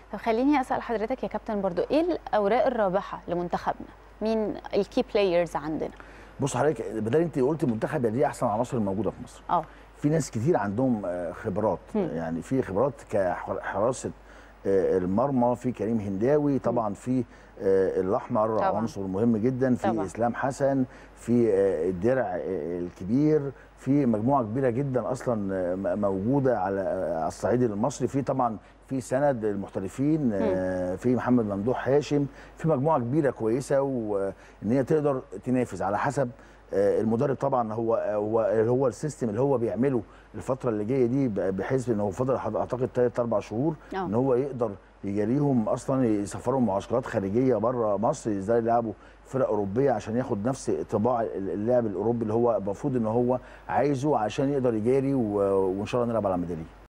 طب خليني اسال حضرتك يا كابتن برضو ايه الاوراق الرابحه لمنتخبنا مين الكي بلايرز عندنا بص حضرتك بدل انت قلت منتخب دي احسن عناصر الموجوده في مصر اه في ناس كتير عندهم آه، خبرات مم. يعني في خبرات كحراسه آه، المرمى في كريم هنداوي طبعا في آه، الاحمر طبعاً. عنصر مهم جدا في طبعاً. اسلام حسن في آه، الدرع آه، الكبير في مجموعه كبيره جدا اصلا آه، م- موجوده على آه، على الصعيد المصري في طبعا في سند المحترفين آه، في محمد ممدوح هاشم في مجموعه كبيره كويسه وان هي تقدر تنافس على حسب آه، المدرب طبعا هو هو هو السيستم اللي هو بيعمله الفتره اللي جايه دي ب- بحيث ان هو فضل اعتقد ثلاث اربع شهور آه. ان هو يقدر يجاريهم اصلا يسفرهم معسكرات خارجيه بره مصر ازاي يلعبوا فرق اوروبيه عشان ياخد نفس طباع اللعب الاوروبي اللي هو المفروض ان هو عايزه عشان يقدر يجاري و- وان شاء الله نلعب على ميداليه